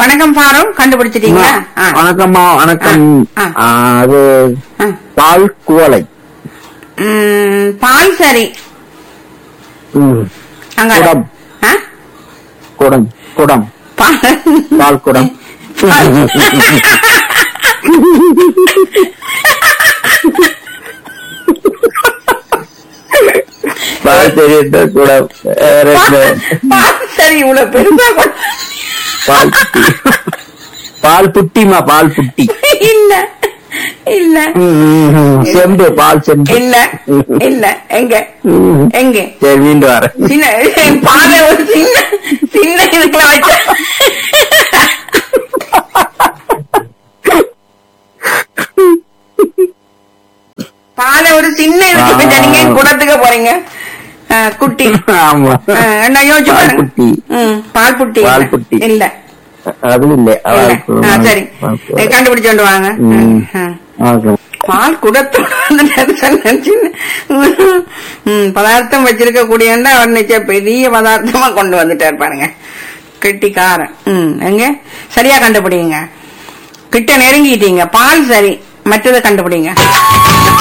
வணக்கம் ஃபாரூக் கண்டுபிடிச்சிட்டீங்களா ஆ. வணக்கம்மா வணக்கம் ஆ, ஆ, அது ஆ. பால் குவளை ம், பால் சரி ம். அங்க குடம். ஆ? குடம் குடம் பால் பால் குடம் பால் தெரியுது குடம் வேற என்ன? பால் சரி இவ்வளவு பெருசா கொண்டு- பால் புட்டி பால் புட்டிமா பால் புட்டி இல்ல இல்ல ம், ம், ம். செம்பு பால் செம்பு இல்ல இல்ல எங்க ம். எங்க சரி மீண்டும் வரேன் சின்ன பாலை ஒரு சின்ன சின்ன இதுக்குள்ள வச்ச பாலை ஒரு சின்ன இதுக்கு வச்சா நீங்க ஏன் குடத்துக்கு போறீங்க ஆ, குட்டி ஆமா ஆ, என்ன யோசிச்சு பால் பாருங்க. புட்டி. ம், பால் புட்டி இல்ல. பால் புட்டி. இல்ல அதுவும் இல்லை இல்ல ஆ, சரி ஓகே. கண்டுபிடிச்சு கொண்டு வாங்க ம். ஆ. ஓகே. பால் குடத்தோட வந்து ம், பதார்த்தம் வச்சிருக்க கூடியண்டா அவர் நிச்சயம் பெரிய பதார்த்தமா கொண்டு வந்துட்டார் பாருங்க கெட்டிக்காரன் ம் எங்க சரியா கண்டுபிடிங்க கிட்ட நெருங்கிட்டீங்க பால் சரி மற்றதை கண்டுபிடிங்க